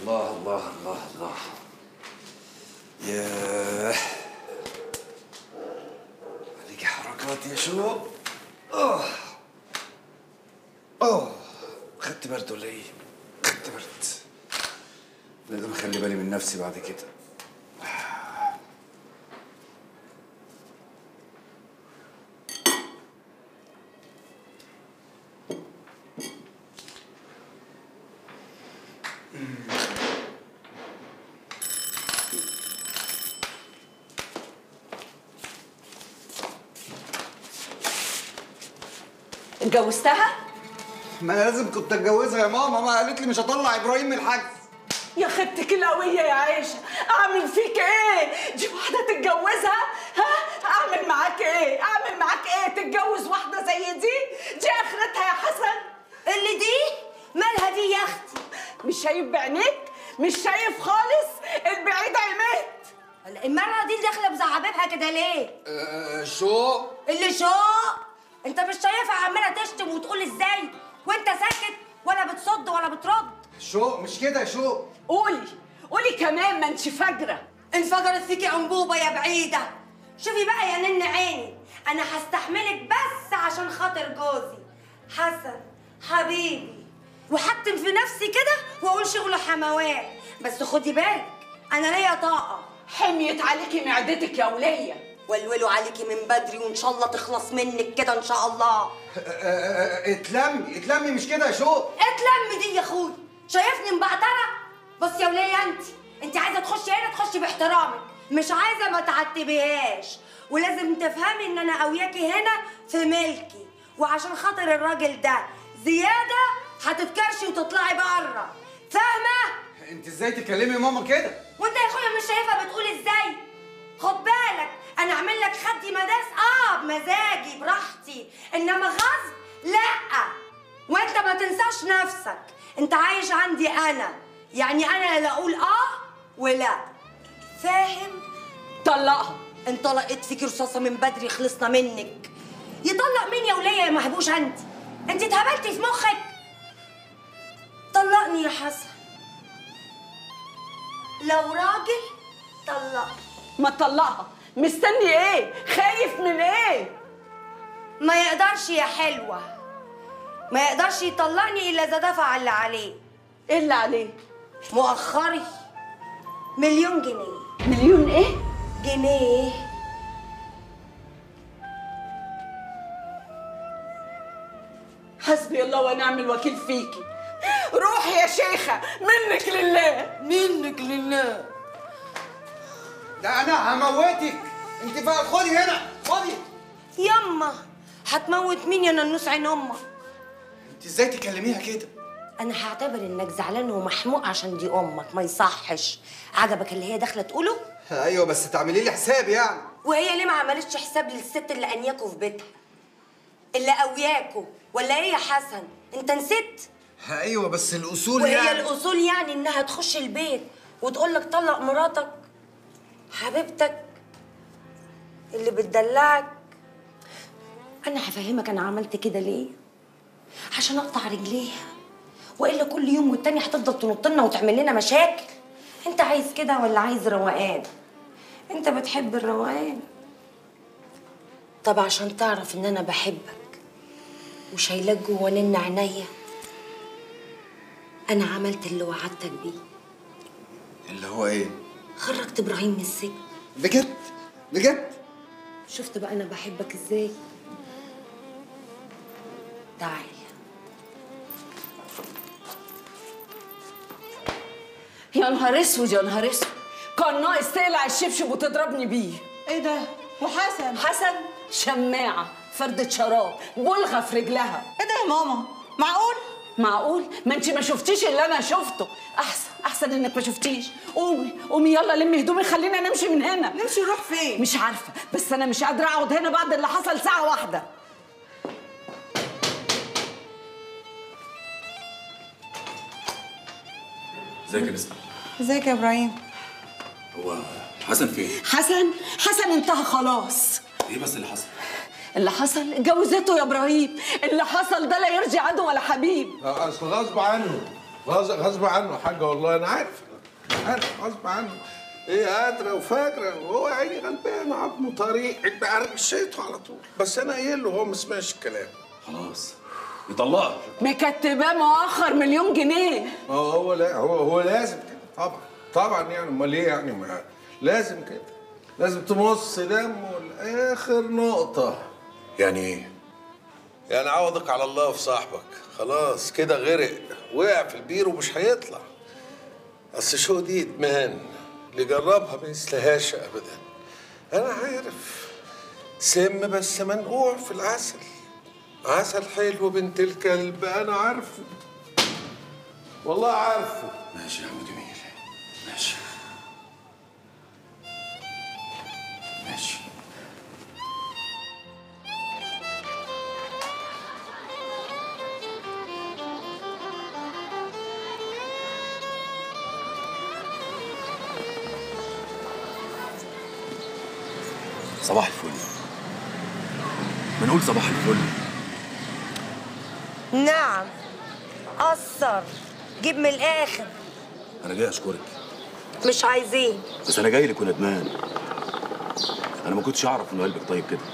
الله الله الله الله ياه عليك حركات يا شو اه اه خدت برد ولا ايه؟ خدت برد لازم اخلي بالي من نفسي بعد كده اتجوزتها؟ ما انا لازم كنت اتجوزها يا ماما ما قالت لي مش هطلع ابراهيم من الحجز يا خدتك القوية يا عيشة أعمل فيك إيه؟ دي واحدة تتجوزها؟ ها؟ أعمل معاك إيه؟ أعمل معاك إيه؟ تتجوز واحدة زي دي؟ دي آخرتها يا حسن اللي دي مالها دي يا اختي مش شايف بعينيك؟ مش شايف خالص؟ البعيد عميت المرة دي داخلة بزعبيبها كده ليه؟ أه شو اللي شو؟ انت مش شايفها عمالة تشتم وتقول ازاي؟ وانت ساكت ولا بتصد ولا بترد؟ شو مش كده يا شو قولي قولي كمان ما انتش فاجرة انفجرت فيكي انبوبة يا بعيدة شوفي بقى يا نن عيني انا هستحملك بس عشان خاطر جوزي حسن حبيبي وحتم في نفسي كده واقول شغله حموات بس خدي بالك انا ليا طاقة حميت عليكي معدتك يا ولية ولولوا عليكي من بدري وان شاء الله تخلص منك كده ان شاء الله اتلمي اتلمي مش كده يا شو اتلم دي يا اخوي شايفني مبعتره بص يا وليه انت انت عايزه تخشي هنا تخشي باحترامك مش عايزه ما تعتبيهاش ولازم تفهمي ان انا قوياكي هنا في ملكي وعشان خاطر الراجل ده زياده هتتكرشي وتطلعي بره فاهمه انت ازاي تكلمي ماما كده وانت يا اخويا مش شايفها بتقول ازاي خد بالك انا اعمل لك خدي مداس اه بمزاجي براحتي انما غصب لا وانت ما تنساش نفسك انت عايش عندي انا يعني انا لا اقول اه ولا فاهم طلقها انطلقت فيكي رصاصه من بدري خلصنا منك يطلق مين يا وليه يا مهبوش انت انت اتهبلتي في مخك طلقني يا حسن لو راجل طلقني ما تطلقها مستني ايه خايف من ايه ما يقدرش يا حلوة ما يقدرش يطلقني إلا إذا دفع اللي عليه ايه اللي عليه مؤخري مليون جنيه مليون ايه جنيه حسبي الله ونعم الوكيل فيكي روحي يا شيخة منك لله منك لله ده انا هموتك انت بقى خدي هنا خدي يما هتموت مين يا ننوس عين امك انت ازاي تكلميها كده انا هعتبر انك زعلان ومحموق عشان دي امك ما يصحش عجبك اللي هي داخله تقوله ايوه بس تعملي لي حساب يعني وهي ليه ما عملتش حساب للست اللي انياكوا في بيتها اللي قوياكوا ولا ايه يا حسن انت نسيت ايوه بس الاصول وهي يعني الاصول يعني انها تخش البيت وتقول لك طلق مراتك حبيبتك اللي بتدلعك انا هفهمك انا عملت كده ليه عشان اقطع رجليها والا كل يوم والتاني هتفضل تنط لنا وتعمل لنا مشاكل انت عايز كده ولا عايز روقان انت بتحب الروقان طب عشان تعرف ان انا بحبك وشايلاك جوا نن عينيا انا عملت اللي وعدتك بيه اللي هو ايه خرجت ابراهيم من السجن بجد بجد شفت بقى انا بحبك ازاي تعال يا نهار اسود يا نهار اسود كان ناقص تقلع الشبشب وتضربني بيه ايه ده؟ وحسن حسن شماعة فردة شراب بلغة في رجلها ايه ده يا ماما؟ معقول؟ معقول ما انت ما شفتيش اللي انا شفته احسن احسن انك ما شفتيش قومي قومي يلا لمي هدومي خلينا نمشي من هنا نمشي نروح فين؟ مش عارفه بس انا مش قادره اقعد هنا بعد اللي حصل ساعه واحده ازيك يا نسمة ازيك يا ابراهيم؟ هو حسن فين؟ حسن حسن انتهى خلاص ايه بس اللي حصل؟ اللي حصل اتجوزته يا ابراهيم اللي حصل ده لا يرجع عدو ولا حبيب اصل غصب عنه غص- غصب عنه يا حاجه والله انا عارف عارف غصب عنه ايه قادره وفاكره وهو عيني غلبان عظمه طريق بعرشته على طول بس انا قايل له هو ما سمعش الكلام خلاص يطلقها مكتباه مؤخر مليون جنيه ما هو هو لا هو هو لازم كده طبعا طبعا يعني امال ليه يعني ما لازم كده لازم تمص دمه لاخر نقطه يعني ايه؟ يعني عوضك على الله في صاحبك خلاص كده غرق وقع في البير ومش هيطلع اصل شو دي ادمان اللي جربها ما يسلهاش ابدا انا عارف سم بس منقوع في العسل عسل حلو بنت الكلب انا عارفه والله عارفه ماشي يا عم جميل ماشي ماشي صباح الفل بنقول صباح الفل نعم قصر جيب من الاخر انا جاي اشكرك مش عايزين بس انا جاي لك وندمان انا ما كنتش اعرف ان قلبك طيب كده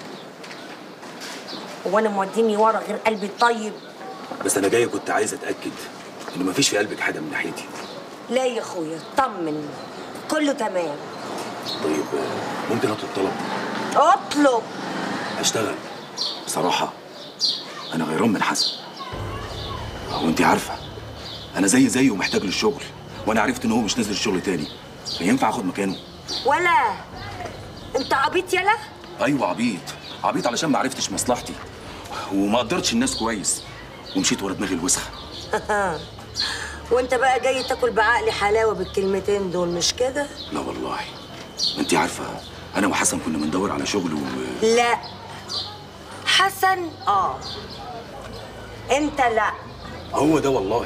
هو انا موديني ورا غير قلبي الطيب بس انا جاي كنت عايز اتاكد ان مفيش في قلبك حاجه من ناحيتي لا يا اخويا طمن كله تمام طيب آه، ممكن اطلب طلب اطلب اشتغل بصراحه انا غيران من حسن وانت عارفه انا زي زيه ومحتاج للشغل وانا عرفت ان هو مش نازل الشغل تاني فينفع اخد مكانه ولا انت عبيط يلا ايوه عبيط عبيط علشان ما عرفتش مصلحتي وما قدرتش الناس كويس ومشيت ورا دماغي الوسخه وانت بقى جاي تاكل بعقلي حلاوه بالكلمتين دول مش كده لا والله انت عارفه انا وحسن كنا بندور على شغل و... لا حسن اه انت لا هو ده والله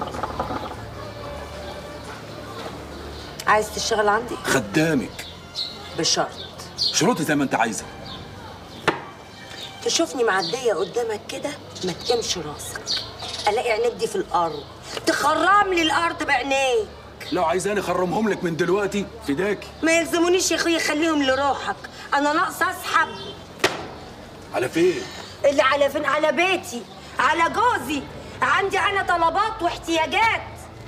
عايز تشتغل عندي خدامك بشرط شروطي زي ما انت عايزه تشوفني معديه قدامك كده ما تقمش راسك الاقي عينيك دي في الارض تخرم لي الارض بعينيك لو عايزاني اخرمهم لك من دلوقتي فداكي ما يلزمونيش يا اخويا خليهم لروحك انا ناقصه اسحب على فين اللي على فين على بيتي على جوزي عندي انا طلبات واحتياجات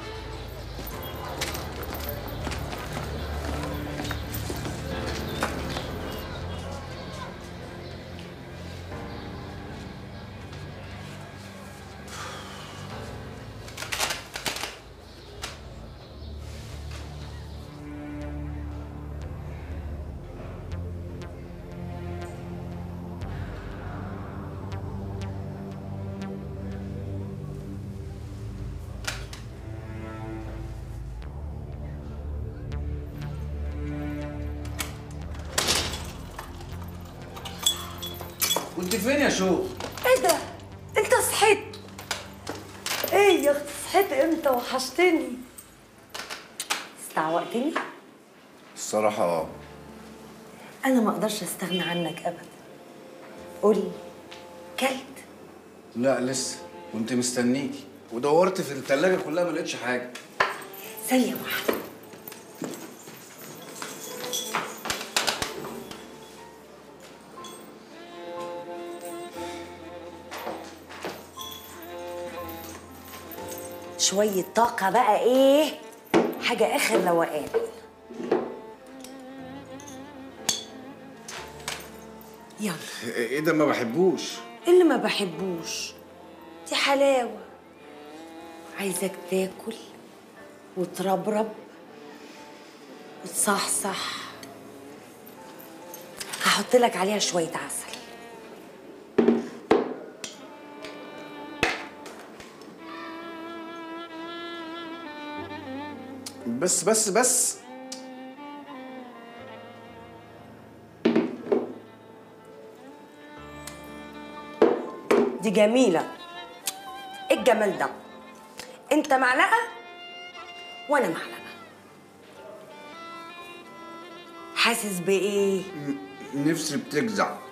كنت فين يا شو؟ ايه ده انت صحيت ايه يا اختي صحيت امتى وحشتني استعوقتني الصراحة اه انا ما اقدرش استغنى عنك ابدا قولي كلت لا لسه كنت مستنيكي ودورت في التلاجة كلها ما لقيتش حاجة ثانيه واحده شوية طاقة بقى ايه حاجة اخر روقان يلا ايه ده ما بحبوش اللي ما بحبوش دي حلاوة عايزك تاكل وتربرب وتصحصح هحط لك عليها شوية عسل بس بس بس دي جميلة ايه الجمال ده انت معلقة وانا معلقة حاسس بايه نفسي بتجزع